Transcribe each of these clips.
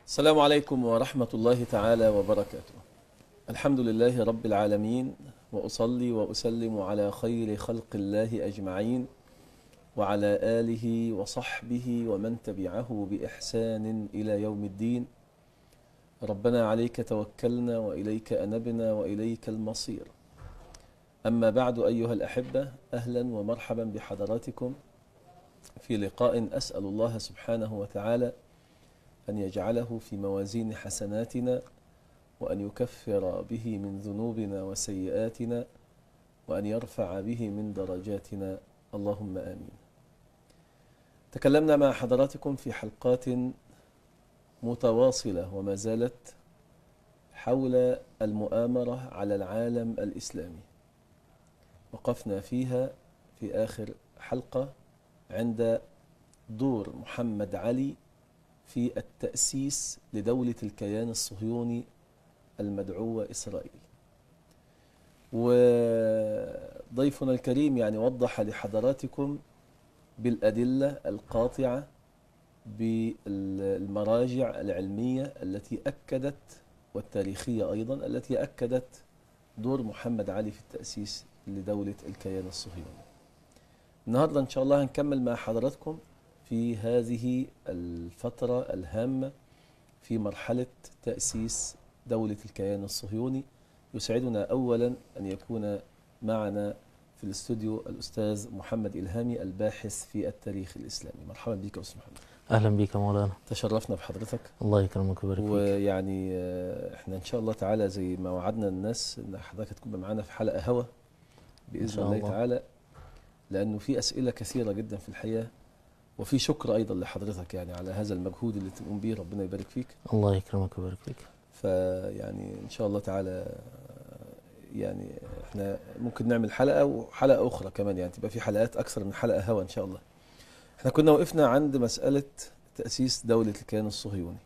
السلام عليكم ورحمة الله تعالى وبركاته الحمد لله رب العالمين وأصلي وأسلم على خير خلق الله أجمعين وعلى آله وصحبه ومن تبعه بإحسان إلى يوم الدين ربنا عليك توكلنا وإليك أنبنا وإليك المصير أما بعد أيها الأحبة أهلا ومرحبا بحضراتكم في لقاء أسأل الله سبحانه وتعالى أن يجعله في موازين حسناتنا وأن يكفر به من ذنوبنا وسيئاتنا وأن يرفع به من درجاتنا اللهم آمين تكلمنا مع حضراتكم في حلقات متواصلة وما زالت حول المؤامرة على العالم الإسلامي وقفنا فيها في آخر حلقة عند دور محمد علي في التأسيس لدولة الكيان الصهيوني المدعو إسرائيل وضيفنا الكريم يعني وضح لحضراتكم بالأدلة القاطعة بالمراجع العلمية التي أكدت والتاريخية أيضا التي أكدت دور محمد علي في التأسيس لدولة الكيان الصهيوني النهاردة إن شاء الله هنكمل مع حضراتكم في هذه الفترة الهامة في مرحلة تأسيس دولة الكيان الصهيوني يسعدنا أولا أن يكون معنا في الاستوديو الأستاذ محمد إلهامي الباحث في التاريخ الإسلامي مرحبا بك أستاذ محمد اهلا بك يا مولانا تشرفنا بحضرتك الله يكرمك ويبارك فيك ويعني آه، احنا إن شاء الله تعالى زي ما وعدنا الناس إن حضرتك تكون معنا في حلقة هوا إن بإذن شاء الله الله. تعالى لأنه في أسئلة كثيرة جدا في الحياة وفي شكر أيضا لحضرتك يعني على هذا المجهود اللي تقوم به ربنا يبارك فيك الله يكرمك ويبارك فيك فيعني ان شاء الله تعالى يعني احنا ممكن نعمل حلقه وحلقه اخرى كمان يعني تبقى في حلقات اكثر من حلقه هوا ان شاء الله. احنا كنا وقفنا عند مساله تاسيس دوله الكيان الصهيوني.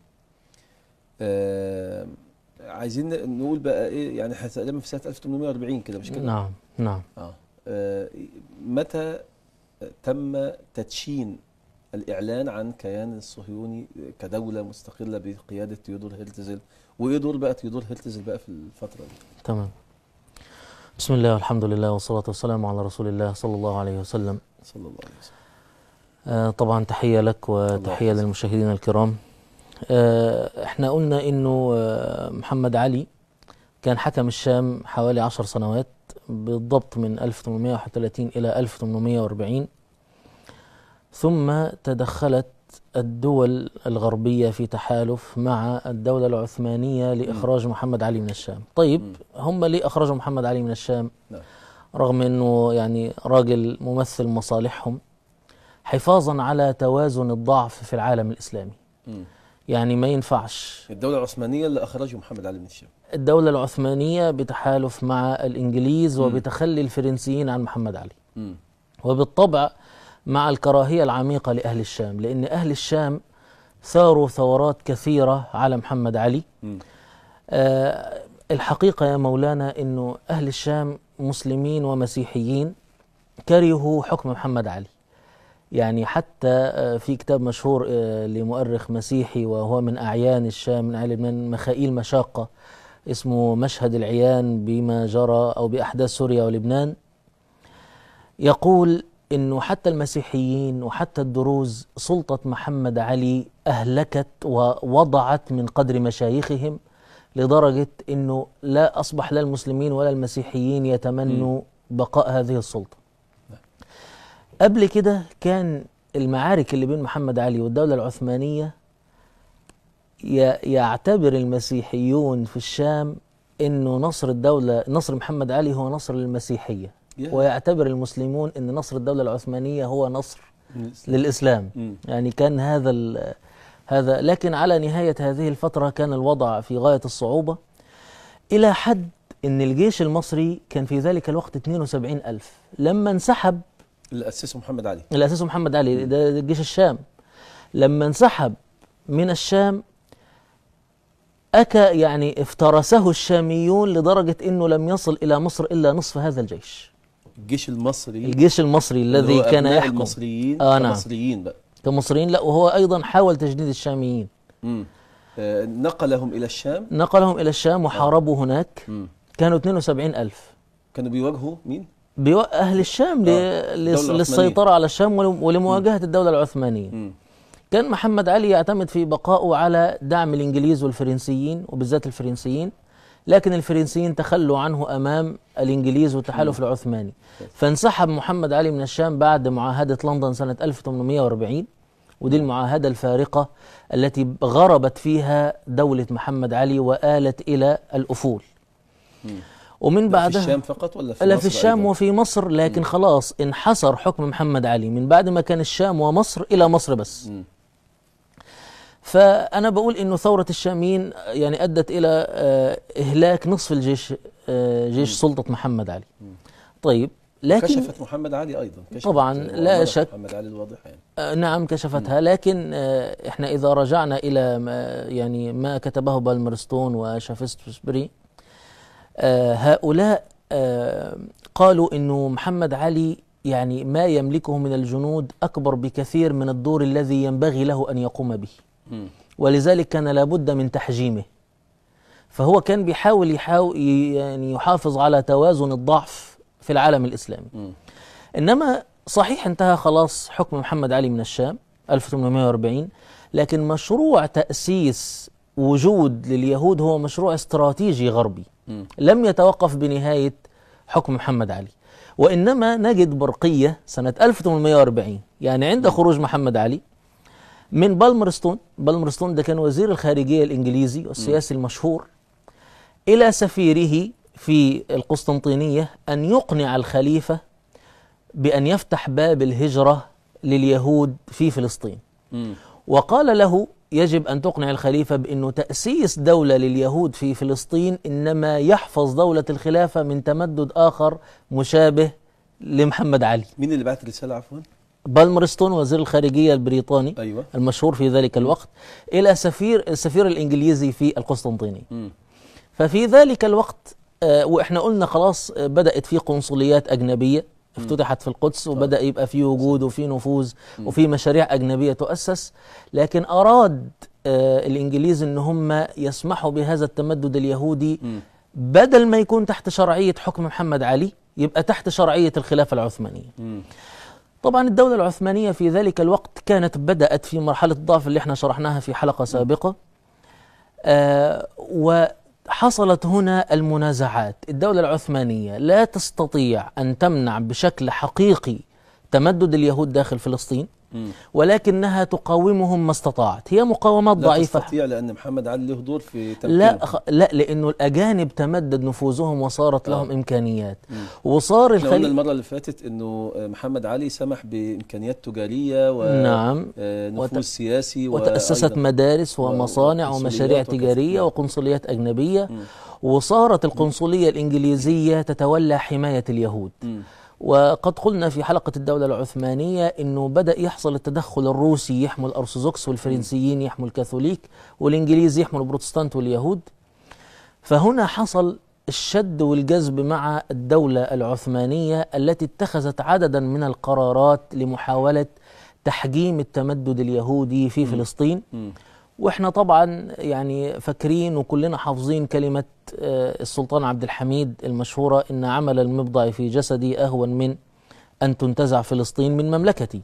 آه عايزين نقول بقى ايه يعني احنا تقريبا في سنه 1840 كده مش كده؟ نعم نعم اه آه، متى تم تدشين الإعلان عن كيان الصهيوني كدولة مستقلة بقيادة تيودور هيرتزل وإيه دور بقى تيودور هيرتزل بقى في الفترة دي تمام بسم الله والحمد لله والصلاة والسلام على رسول الله صلى الله عليه وسلم صلى الله عليه وسلم آه طبعا تحية لك وتحية يحفظك. للمشاهدين الكرام آه احنا قلنا انه آه محمد علي كان حكم الشام حوالي عشر سنوات بالضبط من 1831 إلى 1840 ثم تدخلت الدول الغربية في تحالف مع الدولة العثمانية لإخراج محمد علي من الشام طيب مم. هم ليه أخرجوا محمد علي من الشام نعم. رغم أنه يعني راجل ممثل مصالحهم حفاظا على توازن الضعف في العالم الإسلامي مم. يعني ما ينفعش الدولة العثمانية اللي أخرجوا محمد علي من الشام الدولة العثمانية بتحالف مع الإنجليز مم. وبتخلي الفرنسيين عن محمد علي مم. وبالطبع مع الكراهية العميقة لأهل الشام لأن أهل الشام ثاروا ثورات كثيرة على محمد علي مم. آه الحقيقة يا مولانا أنه أهل الشام مسلمين ومسيحيين كرهوا حكم محمد علي يعني حتى آه، في كتاب مشهور آه، لمؤرخ مسيحي وهو من أعيان الشام من أعيان لبنان مخائيل مشاقة اسمه مشهد العيان بما جرى أو بأحداث سوريا ولبنان يقول انه حتى المسيحيين وحتى الدروز سلطة محمد علي اهلكت ووضعت من قدر مشايخهم لدرجة انه لا اصبح لا المسلمين ولا المسيحيين يتمنوا بقاء هذه السلطة. قبل كده كان المعارك اللي بين محمد علي والدولة العثمانية ي- يعتبر المسيحيون في الشام انه نصر الدولة نصر محمد علي هو نصر للمسيحية يا. ويعتبر المسلمون ان نصر الدولة العثمانية هو نصر من الإسلام. للإسلام مم. يعني كان هذا ال- هذا لكن على نهاية هذه الفترة كان الوضع في غاية الصعوبة إلى حد أن الجيش المصري كان في ذلك الوقت 72 ألف لما انسحب اللي أسسه محمد علي الأساس محمد علي ده ده جيش الشام لما انسحب من الشام أكا يعني افترسه الشاميون لدرجة أنه لم يصل إلى مصر إلا نصف هذا الجيش الجيش المصري الجيش المصري اللي الذي هو كان أبناء يحكم المصريين آه، نعم. كمصريين بقى كمصريين لا وهو أيضا حاول تجنيد الشاميين مم. آه، نقلهم إلى الشام نقلهم إلى الشام وحاربوا هناك مم. كانوا 72 ألف كانوا بيواجهوا مين؟ بيو- أهل الشام ل- آه، الدولة للس- العثمانية. للسيطرة على الشام ول- ولمواجهة الدولة العثمانية مم. كان محمد علي يعتمد في بقائه على دعم الإنجليز والفرنسيين وبالذات الفرنسيين لكن الفرنسيين تخلوا عنه أمام الإنجليز والتحالف العثماني فانسحب محمد علي من الشام بعد معاهدة لندن سنة 1840 ودي المعاهدة الفارقة التي غربت فيها دولة محمد علي وآلت إلى الأفول ومن ده في بعدها الشام فقط ولا في لا مصر في الشام أيضاً؟ وفي مصر لكن خلاص انحصر حكم محمد علي من بعد ما كان الشام ومصر إلى مصر بس مم. فأنا بقول إنه ثورة الشاميين يعني أدت إلى آه، إهلاك نصف الجيش آه، جيش سلطة محمد علي طيب لكن كشفت محمد علي أيضا كشفت طبعاً، آه، لا مؤامرة شك. محمد علي الواضحة يعني آه، نعم كشفتها لكن آه، احنا اذا رجعنا الى ما يعني ما كتبه بالمرستون وشافستسبري آه، هؤلاء آه، قالوا انه محمد علي يعني ما يملكه من الجنود اكبر بكثير من الدور الذي ينبغي له ان يقوم به مم. ولذلك كان لابد من تحجيمه فهو كان بيحاول يحاول يعني يحافظ على توازن الضعف في العالم الاسلامي مم. انما صحيح انتهى خلاص حكم محمد علي من الشام 1840 لكن مشروع تأسيس وجود لليهود هو مشروع استراتيجي غربي مم. لم يتوقف بنهاية حكم محمد علي وإنما نجد برقية سنة 1840 يعني عند خروج محمد علي من بالمرستون بالمرستون ده كان وزير الخارجية الإنجليزي والسياسي المشهور إلى سفيره في القسطنطينية أن يقنع الخليفة بأن يفتح باب الهجرة لليهود في فلسطين مم. وقال له يجب أن تقنع الخليفة بأنه تأسيس دولة لليهود في فلسطين إنما يحفظ دولة الخلافة من تمدد آخر مشابه لمحمد علي مين اللي بعت الرسالة عفوا؟ بالمرستون وزير الخارجية البريطاني أيوه المشهور في ذلك الوقت إلى سفير السفير الإنجليزي في القسطنطينية مم. ففي ذلك الوقت آه، واحنا قلنا خلاص آه، بدأت في قنصليات أجنبية افتتحت في القدس وبدأ يبقى في وجود وفي نفوذ وفي مشاريع أجنبية تؤسس لكن أراد آه، الإنجليز أن هم يسمحوا بهذا التمدد اليهودي مم. بدل ما يكون تحت شرعية حكم محمد علي يبقى تحت شرعية الخلافة العثمانية مم. طبعا الدولة العثمانية في ذلك الوقت كانت بدأت في مرحلة الضعف اللي احنا شرحناها في حلقة سابقة آه وحصلت هنا المنازعات الدولة العثمانية لا تستطيع أن تمنع بشكل حقيقي تمدد اليهود داخل فلسطين مم. ولكنها تقاومهم ما استطاعت هي مقاومات لا ضعيفة تستطيع لأن محمد علي له دور في تمكينه لا أخ... لا لأنه الأجانب تمدد نفوذهم وصارت لهم إمكانيات وصار احنا قلنا الخليفة المرة اللي فاتت انه محمد علي سمح بامكانيات تجارية نعم. ونفوذ وت- سياسي وتأسست وأيضاً- مدارس و- ومصانع وقنصليات ومشاريع وكذا. تجارية نعم. وقنصليات أجنبية وصارت القنصلية الإنجليزية تتولى حماية اليهود مم. وقد قلنا في حلقة الدولة العثمانية أنه بدأ يحصل التدخل الروسي يحمل الأرثوذكس والفرنسيين يحمل الكاثوليك والإنجليز يحمل البروتستانت واليهود فهنا حصل الشد والجذب مع الدولة العثمانية التي اتخذت عددا من القرارات لمحاولة تحجيم التمدد اليهودي في فلسطين مم. واحنا طبعا يعني فاكرين وكلنا حافظين كلمة آه، السلطان عبد الحميد المشهورة إن عمل المبضع في جسدي أهون من أن تنتزع فلسطين من مملكتي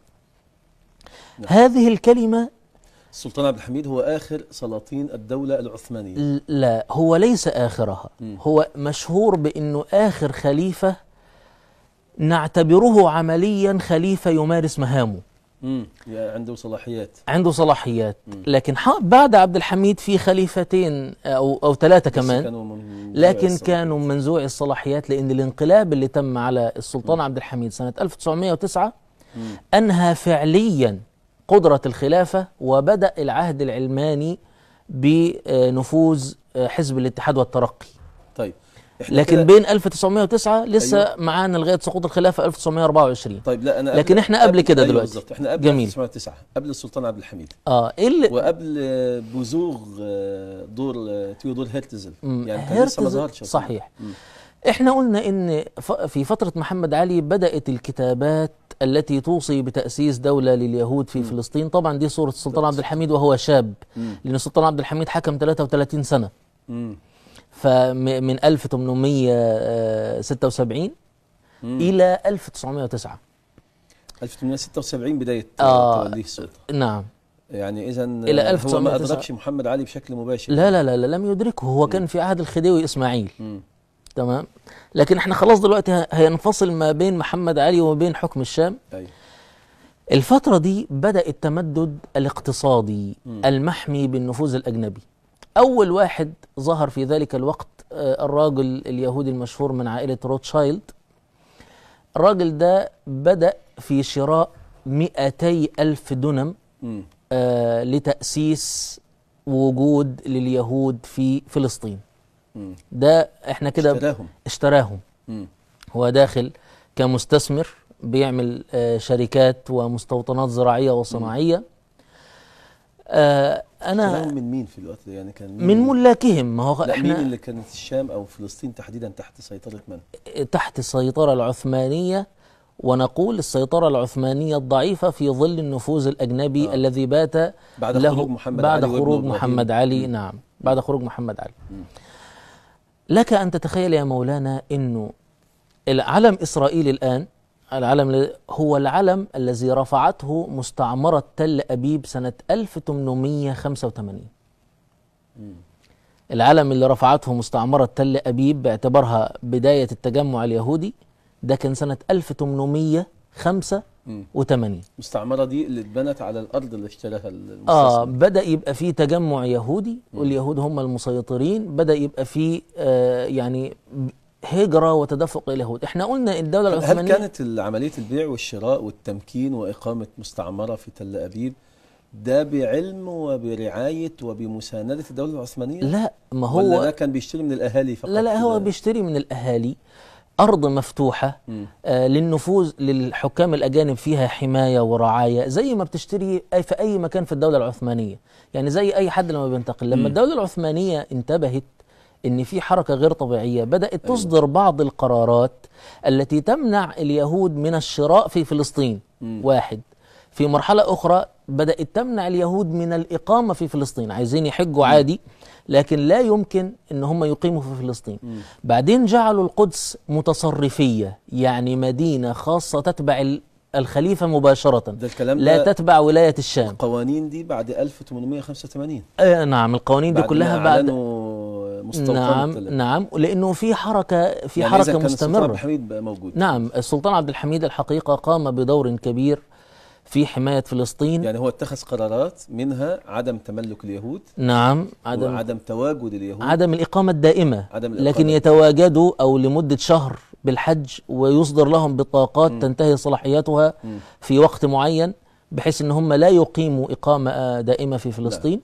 هذه الكلمة السلطان عبد الحميد هو آخر سلاطين الدولة العثمانية ل- لا هو ليس آخرها هو مشهور بأنه آخر خليفة نعتبره عمليا خليفة يمارس مهامه مم. يعني عنده صلاحيات عنده صلاحيات لكن ح- بعد عبد الحميد في خليفتين أو أو ثلاثة بس كمان كانوا من لكن الصلاحيات. كانوا منزوعي الصلاحيات لأن الانقلاب اللي تم على السلطان عبد الحميد سنة 1909 أنهى فعليا قدرة الخلافة وبدأ العهد العلماني بنفوذ حزب الاتحاد والترقي طيب احنا لكن كده- بين 1909 لسه معانا لغاية سقوط الخلافة 1924 طيب لا انا لكن إحنا قبل كده أيوة دلوقتي. بالظبط احنا قبل جميل. 1909 قبل السلطان عبد الحميد اه ايه اللي وقبل آه، بزوغ آه، دور آه، تيودور هيرتزل مم، يعني كان لسه ما هرتز- ظهرش صحيح احنا قلنا ان ف- في فترة محمد علي بدأت الكتابات التي توصي بتأسيس دولة لليهود في فلسطين طبعا دي صورة السلطان عبد الحميد وهو شاب مم. لأن السلطان عبد الحميد حكم 33 سنة مم. فمن 1876 مم. إلى 1909 1876 بداية آه. توليه السلطة نعم يعني إذا إلى هو ما 1909. أدركش محمد علي بشكل مباشر لا لا لا, لا لم يدركه هو كان في عهد الخديوي إسماعيل مم. تمام لكن احنا خلاص دلوقتي ه- هينفصل ما بين محمد علي وما بين حكم الشام أيوة. الفترة دي بدأ التمدد الاقتصادي مم. المحمي بالنفوذ الأجنبي أول واحد ظهر في ذلك الوقت آه، الراجل اليهودي المشهور من عائلة روتشايلد الراجل ده بدأ في شراء 200 ألف دونم مم. آه، لتأسيس وجود لليهود في فلسطين مم. ده احنا كده اشتراهم اشتراهم مم. هو داخل كمستثمر بيعمل آه، شركات ومستوطنات زراعية وصناعية آه، أنا اشتراهم من مين في الوقت ده يعني كان مين من ملاكهم ما هو لا مين احنا اللي كانت الشام أو فلسطين تحديدا تحت سيطرة من؟ تحت السيطرة العثمانية ونقول السيطرة العثمانية الضعيفة في ظل النفوذ الأجنبي آه. الذي بات بعد له خروج محمد بعد علي وابنه خروج إبراهيم. محمد علي مم. نعم بعد خروج محمد علي مم. لك أن تتخيل يا مولانا أنه العلم إسرائيل الآن العلم ال- هو العلم الذي رفعته مستعمرة تل أبيب سنة 1885 مم. العلم اللي رفعته مستعمرة تل أبيب باعتبارها بداية التجمع اليهودي ده كان سنة 1885 مم. المستعمرة دي اللي اتبنت على الأرض اللي اشتراها المستثمر اه بدأ يبقى في تجمع يهودي واليهود هم المسيطرين بدأ يبقى في آه يعني هجرة وتدفق إلى اليهود احنا قلنا الدولة هل العثمانية كانت عملية البيع والشراء والتمكين وإقامة مستعمرة في تل أبيب ده بعلم وبرعاية وبمساندة الدولة العثمانية؟ لا ما ولا هو ده كان بيشتري من الأهالي فقط؟ لا لا هو كده؟ بيشتري من الأهالي أرض مفتوحة مم. آه للنفوذ للحكام الأجانب فيها حماية ورعاية زي ما بتشتري أي في أي مكان في الدولة العثمانية يعني زي أي حد لما بينتقل لما مم. الدولة العثمانية انتبهت ان في حركه غير طبيعيه بدات تصدر بعض القرارات التي تمنع اليهود من الشراء في فلسطين مم. واحد في مرحله اخرى بدات تمنع اليهود من الاقامه في فلسطين عايزين يحجوا عادي لكن لا يمكن ان هم يقيموا في فلسطين مم. بعدين جعلوا القدس متصرفيه يعني مدينه خاصه تتبع ال- الخليفه مباشره ده الكلام لا ده تتبع ولايه الشام القوانين دي بعد 1885 آه نعم القوانين دي بعد كلها ما بعد أعلنوا مستوطنة نعم تل أبيب. نعم لانه في حركه في يعني حركه إذا كان السلطان عبد مستمره الحميد بقى موجود نعم السلطان عبد الحميد الحقيقه قام بدور كبير في حمايه فلسطين يعني هو اتخذ قرارات منها عدم تملك اليهود نعم عدم عدم وعدم تواجد اليهود عدم الإقامة الدائمة عدم الإقامة لكن الدائمة. يتواجدوا أو لمدة شهر بالحج ويصدر لهم بطاقات مم. تنتهي صلاحيتها مم. في وقت معين بحيث أن هم لا يقيموا إقامة آه، دائمة في فلسطين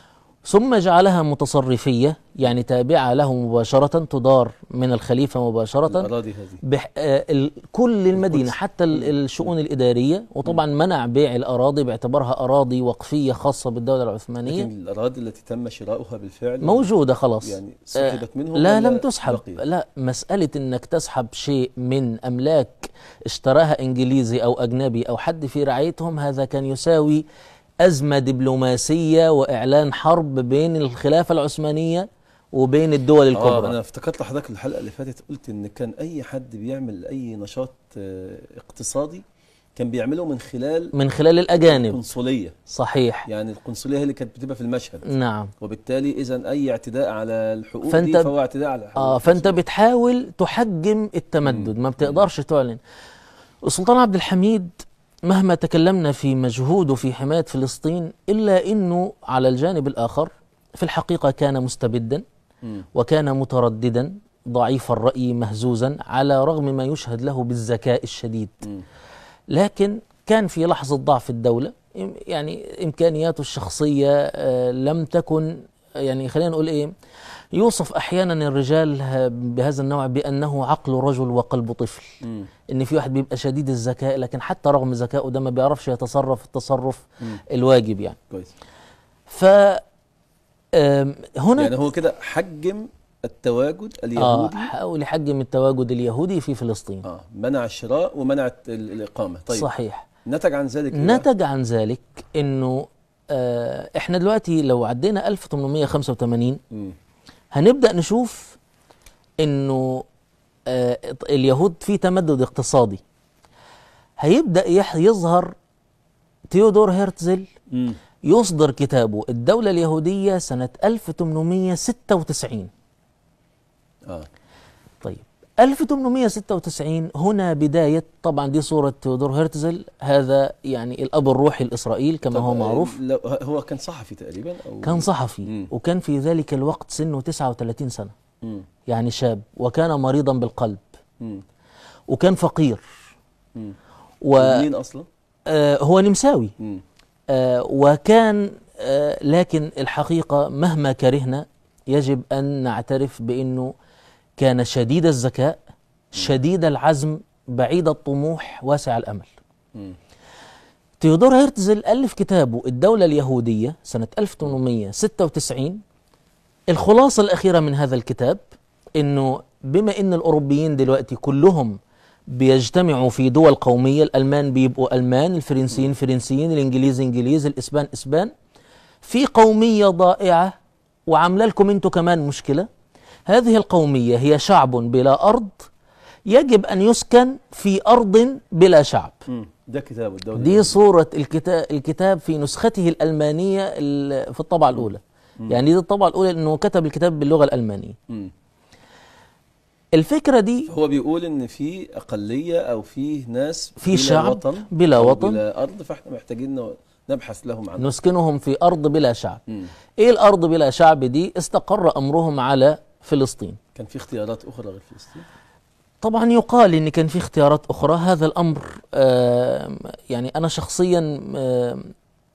ثم جعلها متصرفية يعني تابعة له مباشرة تدار من الخليفة مباشرة الأراضي هذه بح... آه، ال... كل المدينة القدس. حتى ال- الشؤون الإدارية وطبعا منع بيع الأراضي باعتبارها أراضي وقفية خاصة بالدولة العثمانية لكن الأراضي التي تم شراؤها بالفعل موجودة خلاص يعني سحبت منهم لا ولا لم تسحب بقيت؟ لا مسألة انك تسحب شيء من املاك اشتراها انجليزي او اجنبي او حد في رعايتهم هذا كان يساوي ازمة دبلوماسية واعلان حرب بين الخلافة العثمانية وبين الدول اه الكبرى انا افتكرت لحضرتك الحلقه اللي فاتت قلت ان كان اي حد بيعمل اي نشاط آه، اقتصادي كان بيعمله من خلال من خلال الاجانب قنصليه صحيح يعني القنصليه هي اللي كانت بتبقى في المشهد نعم وبالتالي اذا اي اعتداء على الحقوق فأنت دي فهو اعتداء على الحقوق اه فانت بتحاول تحجم التمدد ما بتقدرش تعلن السلطان عبد الحميد مهما تكلمنا في مجهوده في حماية فلسطين إلا أنه على الجانب الآخر في الحقيقة كان مستبدا مم. وكان مترددا ضعيف الرأي مهزوزا على رغم ما يشهد له بالذكاء الشديد مم. لكن كان في لحظة ضعف الدولة إم- يعني إمكانياته الشخصية آه، لم تكن يعني خلينا نقول إيه يوصف أحيانا الرجال ه- بهذا النوع بأنه عقل رجل وقلب طفل مم. إن في واحد بيبقى شديد الذكاء لكن حتى رغم ذكائه ده ما بيعرفش يتصرف التصرف مم. الواجب يعني كويس ف آم، هنا يعني هو كده حجم التواجد آه اليهودي حاول يحجم التواجد اليهودي في فلسطين آه منع الشراء ومنع الت- ال- الإقامة طيب صحيح نتج عن ذلك إيه بقى؟ نتج عن ذلك انه آه احنا دلوقتي لو عدينا 1885 مم. هنبدأ نشوف انه آه اليهود في تمدد اقتصادي هيبدأ يح- يظهر تيودور هرتزل مم. يصدر كتابه الدولة اليهودية سنة 1896 آه طيب 1896 هنا بداية طبعا دي صورة تيودور هرتزل هذا يعني الأب الروحي لإسرائيل كما طب هو معروف لو هو كان صحفي تقريبا أو كان صحفي مم. وكان في ذلك الوقت سنه 39 سنة مم. يعني شاب وكان مريضا بالقلب مم. وكان فقير مم. وهو مين أصلا؟ نمساوي مم. آه، وكان آه، لكن الحقيقة مهما كرهنا يجب أن نعترف بأنه كان شديد الذكاء شديد العزم بعيد الطموح واسع الأمل مم. تيودور هرتزل ألف كتابه الدولة اليهودية سنة 1896 الخلاصة الأخيرة من هذا الكتاب أنه بما أن الأوروبيين دلوقتي كلهم بيجتمعوا في دول قومية الألمان بيبقوا ألمان الفرنسيين فرنسيين الإنجليز إنجليز الإسبان إسبان في قومية ضائعة وعاملة لكم أنتوا كمان مشكلة هذه القومية هي شعب بلا أرض يجب أن يسكن في أرض بلا شعب مم. ده كتاب الدولة دي اليهودية. صورة الكتاب الكتاب في نسخته الألمانية ال- في الطبعة الأولى يعني دي الطبعة الأولى إنه كتب الكتاب باللغة الألمانية مم. الفكرة دي هو بيقول ان في اقليه او في ناس في بلا شعب وطن بلا أو وطن. بلا ارض فاحنا محتاجين ن- نبحث لهم عنه نسكنهم في أرض بلا شعب مم. إيه الأرض بلا شعب دي استقر أمرهم على فلسطين كان في اختيارات اخرى غير فلسطين طبعا يقال ان كان في اختيارات اخرى هذا الامر آم، يعني انا شخصيا آم،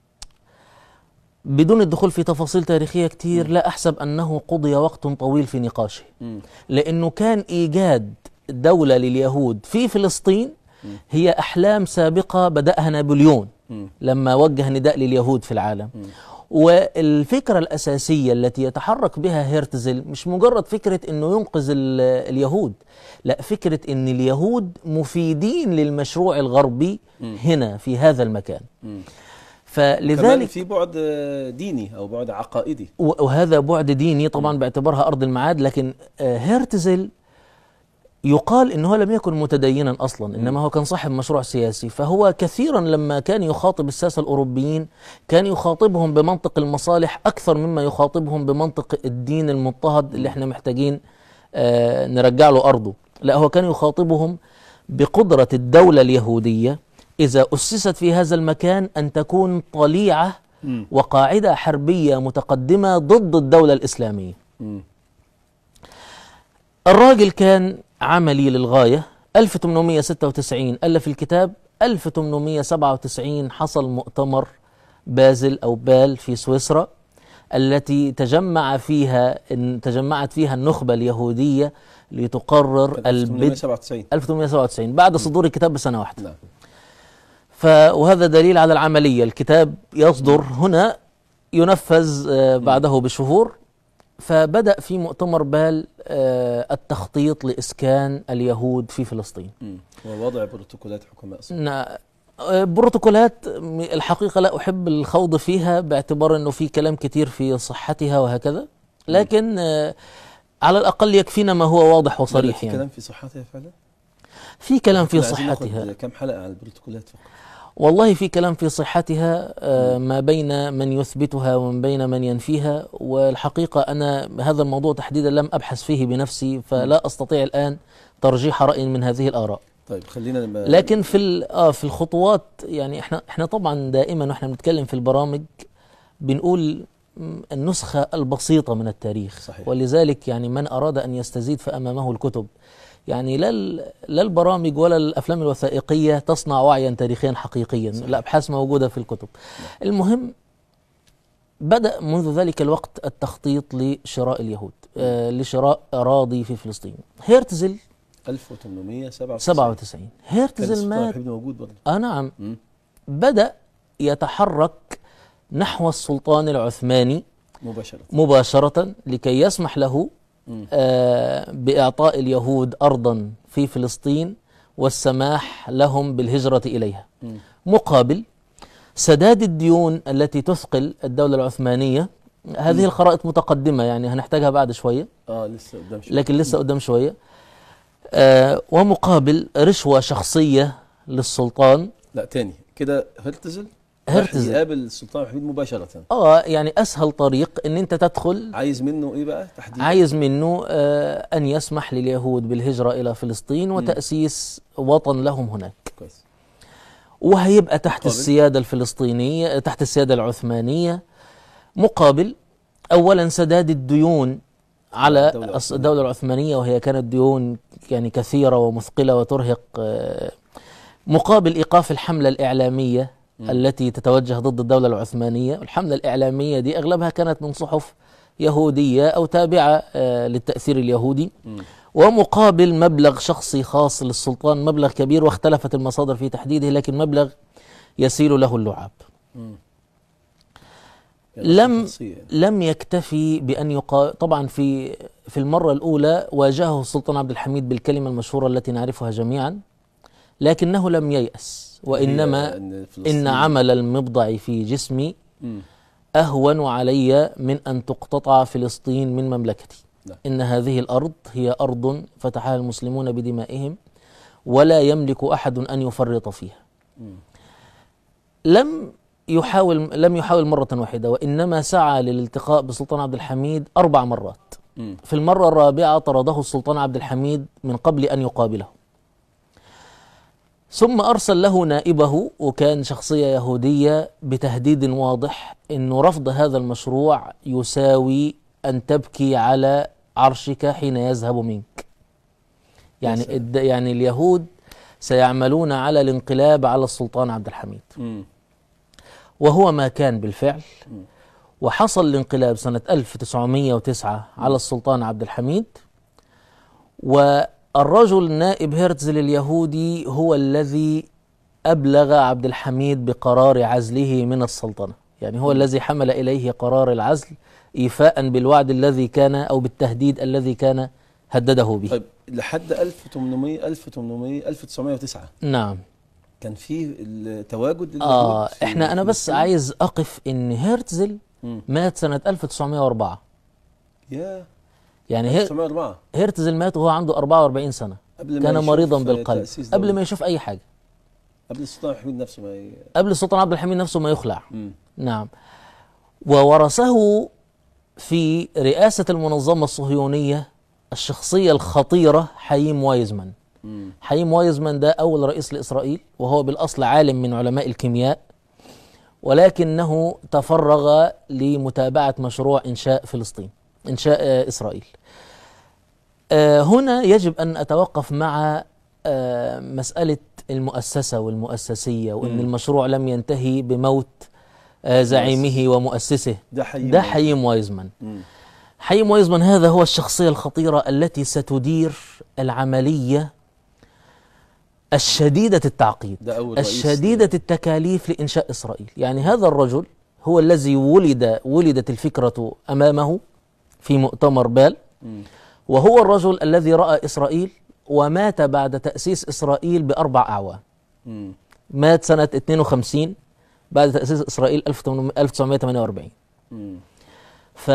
بدون الدخول في تفاصيل تاريخيه كتير لا احسب انه قضي وقت طويل في نقاشه مم. لانه كان ايجاد دوله لليهود في فلسطين هي احلام سابقه بداها نابليون مم. لما وجه نداء لليهود في العالم والفكرة الأساسية التي يتحرك بها هيرتزل مش مجرد فكرة أنه ينقذ ال- اليهود لا فكرة أن اليهود مفيدين للمشروع الغربي هنا في هذا المكان مم. كمان فلذلك في بعد آه، ديني او بعد عقائدي و- وهذا بعد ديني طبعا باعتبارها أرض المعاد لكن آه، هيرتزل يقال انه لم يكن متدينا اصلا انما هو كان صاحب مشروع سياسي فهو كثيرا لما كان يخاطب الساسه الاوروبيين كان يخاطبهم بمنطق المصالح اكثر مما يخاطبهم بمنطق الدين المضطهد اللي احنا محتاجين آه نرجع له ارضه لا هو كان يخاطبهم بقدره الدوله اليهوديه اذا اسست في هذا المكان ان تكون طليعه مم. وقاعده حربيه متقدمه ضد الدوله الاسلاميه مم. الراجل كان عملي للغاية 1896 ألف الكتاب 1897 حصل مؤتمر بازل أو بال في سويسرا التي تجمع فيها إن تجمعت فيها النخبة اليهودية لتقرر كان البدء 1897 1897 بعد صدور الكتاب بسنة واحدة نعم ف وهذا دليل على العملية الكتاب يصدر هنا ينفذ آه، بعده بشهور فبدأ في مؤتمر بال آه، التخطيط لإسكان اليهود في فلسطين مم. ووضع بروتوكولات حكماء صح. نا- آه، بروتوكولات م- الحقيقة لا أحب الخوض فيها باعتبار أنه في كلام كتير في صحتها وهكذا لكن آه، على الأقل يكفينا ما هو واضح وصريح في يعني كلام في صحتها فعلا في كلام في إحنا عايزين صحتها ناخد كم حلقه على البروتوكولات فقط والله في كلام في صحتها آه، ما بين من يثبتها ومن بين من ينفيها والحقيقة أنا هذا الموضوع تحديدا لم أبحث فيه بنفسي فلا أستطيع الآن ترجيح رأي من هذه الآراء طيب خلينا لما لكن في ال- اه في الخطوات يعني احنا احنا طبعا دائما واحنا بنتكلم في البرامج بنقول م، النسخة البسيطة من التاريخ صحيح. ولذلك يعني من أراد أن يستزيد فأمامه الكتب يعني لا ال- لا البرامج ولا الأفلام الوثائقية تصنع وعيا تاريخيا حقيقيا الأبحاث موجودة في الكتب المهم بدأ منذ ذلك الوقت التخطيط لشراء اليهود آه لشراء أراضي في فلسطين هيرتزل 1897 97 كان هيرتزل السلطان مات الحبيب موجود برضه آه نعم مم. بدأ يتحرك نحو السلطان العثماني مباشره مباشرة لكي يسمح له آه، بإعطاء اليهود أرضا في فلسطين والسماح لهم بالهجرة إليها مقابل سداد الديون التي تثقل الدولة العثمانية هذه الخرائط متقدمة يعني هنحتاجها بعد شوية اه لسه قدام شويه لكن لسه قدام شوية آه، ومقابل رشوة شخصية للسلطان لا تاني كده هرتزل هرتزل. راح يقابل السلطان حميد مباشره اه يعني اسهل طريق ان انت تدخل عايز منه ايه بقى تحديدا عايز منه آه ان يسمح لليهود بالهجرة الى فلسطين وتأسيس وطن لهم هناك كويس وهيبقى تحت مقابل؟ السيادة الفلسطينية تحت السيادة العثمانية مقابل أولا سداد الديون على الدولة الص- الدولة العثمانية وهي كانت ديون يعني كثيرة ومثقلة وترهق آه، مقابل إيقاف الحملة الإعلامية التي تتوجه ضد الدولة العثمانية الحملة الإعلامية دي أغلبها كانت من صحف يهودية أو تابعة آه، للتأثير اليهودي ومقابل مبلغ شخصي خاص للسلطان مبلغ كبير واختلفت المصادر في تحديده لكن مبلغ يسيل له اللعاب يعني لم شخصية يعني. لم يكتفي بأن يقا طبعا في في المرة الأولى واجهه السلطان عبد الحميد بالكلمة المشهورة التي نعرفها جميعا لكنه لم ييأس وإنما هي إن فلسطين- إن عمل المبضع في جسمي مم. أهون علي من أن تقتطع فلسطين من مملكتي نعم. إن هذه الأرض هي أرض فتحها المسلمون بدمائهم ولا يملك أحد أن يفرط فيها لم يحاول لم يحاول مرة واحدة وإنما سعى للالتقاء بالسلطان عبد الحميد أربع مرات مم. في المرة الرابعة طرده السلطان عبد الحميد من قبل أن يقابله ثم أرسل له نائبه وكان شخصية يهودية بتهديد واضح أنه رفض هذا المشروع يساوي أن تبكي على عرشك حين يذهب منك يعني سلام. الد- يعني اليهود سيعملون على الانقلاب على السلطان عبد الحميد مم. وهو ما كان بالفعل وحصل الانقلاب سنة 1909 على السلطان عبد الحميد والرجل نائب هرتزل اليهودي هو الذي أبلغ عبد الحميد بقرار عزله من السلطنة يعني هو الذي حمل إليه قرار العزل إيفاء بالوعد الذي كان أو بالتهديد الذي كان هدده به طيب لحد 1800 1800 1909 نعم كان في التواجد لليهود آه في إحنا أنا بس فلسطين؟ عايز أقف إن هرتزل مم. مات سنة 1904 يا يعني هي 1904 هرتزل مات وهو عنده 44 سنة قبل ما كان يشوف مريضا بالقلب تأسيس قبل دولة. ما يشوف أي حاجة قبل السلطان حميد نفسه ما ي... قبل السلطان عبد الحميد نفسه ما يخلع مم. نعم وورثه في رئاسة المنظمة الصهيونية الشخصية الخطيرة حييم وايزمان مم. حييم وايزمان ده أول رئيس لإسرائيل وهو بالأصل عالم من علماء الكيمياء ولكنه تفرغ لمتابعة مشروع إنشاء فلسطين إنشاء آه، إسرائيل آه، هنا يجب أن أتوقف مع آه، مسألة المؤسسة والمؤسسية وأن مم. المشروع لم ينتهي بموت آه، زعيمه ومؤسسه ده حي ده حييم وايزمان مم. حييم وايزمان هذا هو الشخصية الخطيرة التي ستدير العملية الشديدة التعقيد ده أول رئيس الشديدة التكاليف لإنشاء إسرائيل يعني هذا الرجل هو الذي ولد ولدت الفكرة أمامه في مؤتمر بال مم. وهو الرجل الذي رأى إسرائيل ومات بعد تأسيس إسرائيل بأربع أعوام مم. مات سنة 52 بعد تأسيس إسرائيل 1948 مم. ف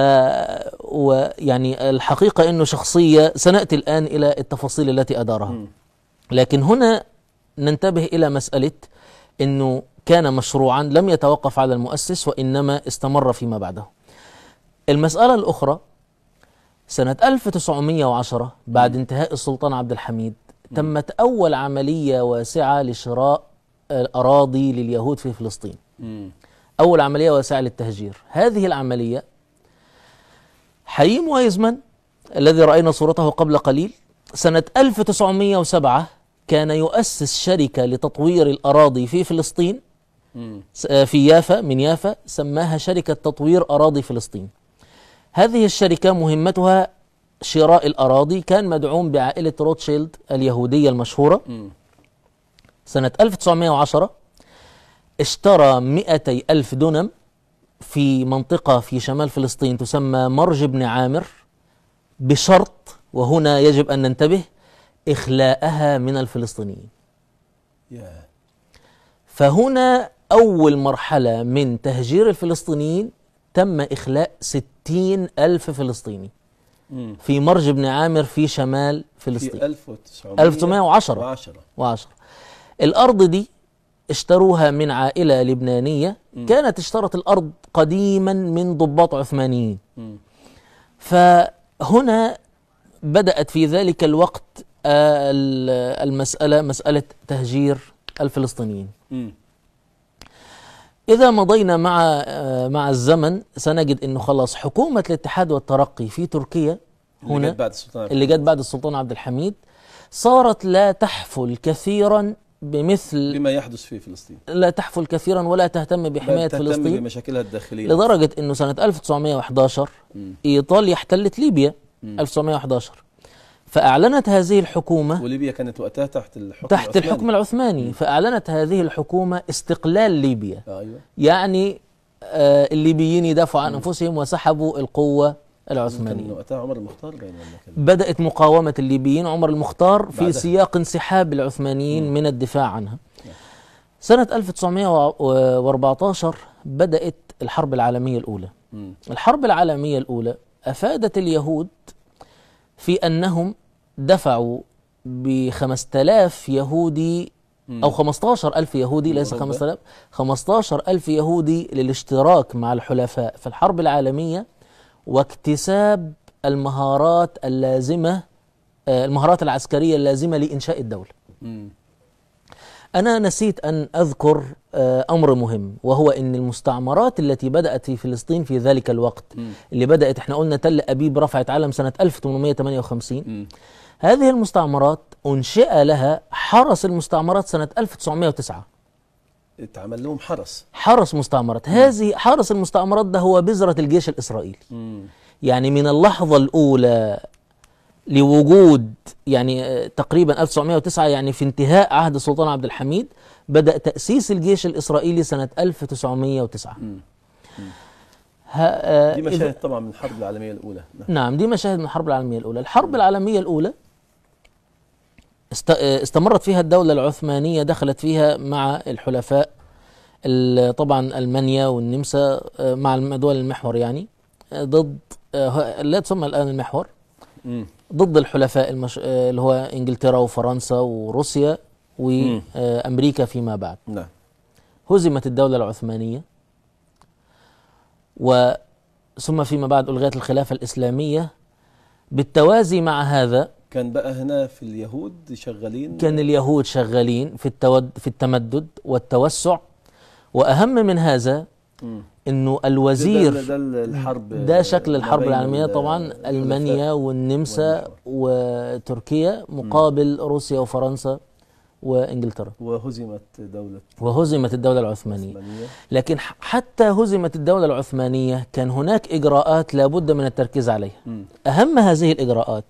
ويعني الحقيقة أنه شخصية سنأتي الآن إلى التفاصيل التي أدارها مم. لكن هنا ننتبه إلى مسألة أنه كان مشروعا لم يتوقف على المؤسس وإنما استمر فيما بعده المسألة الأخرى سنة 1910 بعد انتهاء السلطان عبد الحميد تمت أول عملية واسعة لشراء الأراضي لليهود في فلسطين مم. أول عملية واسعة للتهجير هذه العملية حييم وايزمان الذي رأينا صورته قبل قليل سنة 1907 كان يؤسس شركة لتطوير الأراضي في فلسطين مم. س- آه، في يافا من يافا سماها شركة تطوير أراضي فلسطين هذه الشركة مهمتها شراء الأراضي كان مدعوم بعائلة روتشيلد اليهودية المشهورة مم. سنة 1910 اشترى 200 ألف دونم في منطقة في شمال فلسطين تسمى مرج بن عامر بشرط وهنا يجب أن ننتبه إخلاءها من الفلسطينيين يا فهنا أول مرحلة من تهجير الفلسطينيين تم إخلاء ستين ألف فلسطيني مم. في مرج بن عامر في شمال في فلسطين 1910 1910 وعشرة. وعشرة الأرض دي اشتروها من عائلة لبنانية كانت اشترت الأرض قديما من ضباط عثمانيين مم. فهنا بدأت في ذلك الوقت آه، ال- المسألة مسألة تهجير الفلسطينيين مم. إذا مضينا مع آه، مع الزمن سنجد أنه خلاص حكومة الاتحاد والترقي في تركيا اللي هنا جت بعد السلطان اللي جت بعد السلطان عبد الحميد صارت لا تحفل كثيرا بمثل بما يحدث في فلسطين لا تحفل كثيرا ولا تهتم بحماية تهتم فلسطين بمشاكلها الداخلية لدرجة أنه سنة 1911 مم. إيطاليا احتلت ليبيا 1911 فأعلنت هذه الحكومة وليبيا كانت وقتها تحت الحكم تحت العثماني. الحكم العثماني فأعلنت هذه الحكومة استقلال ليبيا آه، ايوه يعني آه، الليبيين يدافعوا عن أنفسهم وسحبوا القوة كان العثمانية وقتها عمر المختار باين ولا كان بدأت مقاومة الليبيين عمر المختار في بعدها. سياق انسحاب العثمانيين من الدفاع عنها سنة 1914 بدأت الحرب العالمية الأولى مم. الحرب العالمية الأولى أفادت اليهود في أنهم دفعوا بخمسة آلاف يهودي أو خمستاشر ألف يهودي ليس أوروبا. خمسة آلاف خمستاشر ألف يهودي للاشتراك مع الحلفاء في الحرب العالمية واكتساب المهارات اللازمة آه، المهارات العسكرية اللازمة لإنشاء الدولة مم. أنا نسيت أن أذكر آه، أمر مهم وهو أن المستعمرات التي بدأت في فلسطين في ذلك الوقت اللي بدأت احنا قلنا تل أبيب رفعت علم سنة 1858 مم. هذه المستعمرات أنشئ لها حرس المستعمرات سنة 1909 اتعمل لهم حرس حرس مستعمرات هذه حرس المستعمرات ده هو بذرة الجيش الإسرائيلي مم. يعني من اللحظة الأولى لوجود يعني آه، تقريبا 1909 يعني في انتهاء عهد السلطان عبد الحميد بدأ تأسيس الجيش الإسرائيلي سنة 1909 مم. ها آه، دي إذا- مشاهد طبعا من الحرب العالمية الأولى نعم. نعم دي مشاهد من الحرب العالمية الأولى الحرب العالمية الأولى است- آه، استمرت فيها الدولة العثمانية دخلت فيها مع الحلفاء ال- طبعا ألمانيا والنمسا آه، مع الم- دول المحور يعني آه، ضد آه، لا تسمى الآن المحور مم. ضد الحلفاء المش... آه، اللي هو انجلترا وفرنسا وروسيا مم. وامريكا فيما بعد نعم هزمت الدوله العثمانيه و ثم فيما بعد الغيت الخلافه الاسلاميه بالتوازي مع هذا كان بقى هنا في اليهود شغالين كان اليهود شغالين في التود... في التمدد والتوسع واهم من هذا مم. انه ده, الوزير ده, ده الحرب ده شكل ما الحرب بين العالمية ال- طبعا الخلفاء ألمانيا والنمسا والمحور. وتركيا مقابل روسيا وفرنسا وإنجلترا وهزمت دولة وهزمت الدولة العثمانية العثمانية لكن ح- حتى هزمت الدولة العثمانية كان هناك إجراءات لابد من التركيز عليها مم. أهم هذه الإجراءات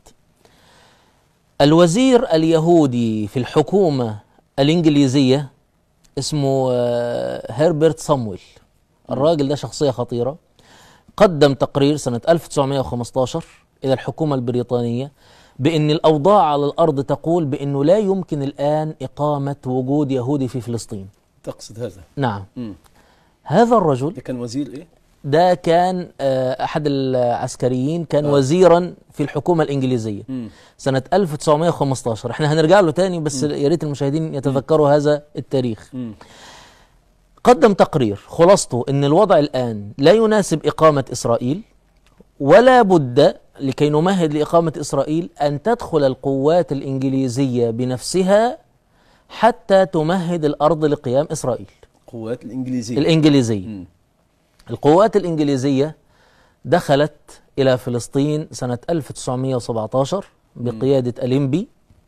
الوزير اليهودي في الحكومة الإنجليزية اسمه آه، هربرت صامويل الراجل ده شخصية خطيرة قدم تقرير سنة 1915 إلى الحكومة البريطانية بأن الأوضاع على الأرض تقول بأنه لا يمكن الآن إقامة وجود يهودي في فلسطين تقصد هذا نعم مم. هذا الرجل ده كان وزير ايه؟ ده كان آه، أحد العسكريين كان آه. وزيرا في الحكومة الإنجليزية مم. سنة 1915 احنا هنرجع له تاني بس يا ريت المشاهدين يتذكروا هذا التاريخ مم. قدم تقرير خلاصته ان الوضع الان لا يناسب اقامه اسرائيل ولا بد لكي نمهد لاقامه اسرائيل ان تدخل القوات الانجليزيه بنفسها حتى تمهد الارض لقيام اسرائيل قوات الإنجليزية الانجليزيه مم. القوات الانجليزيه دخلت الى فلسطين سنه 1917 بقياده اليمبي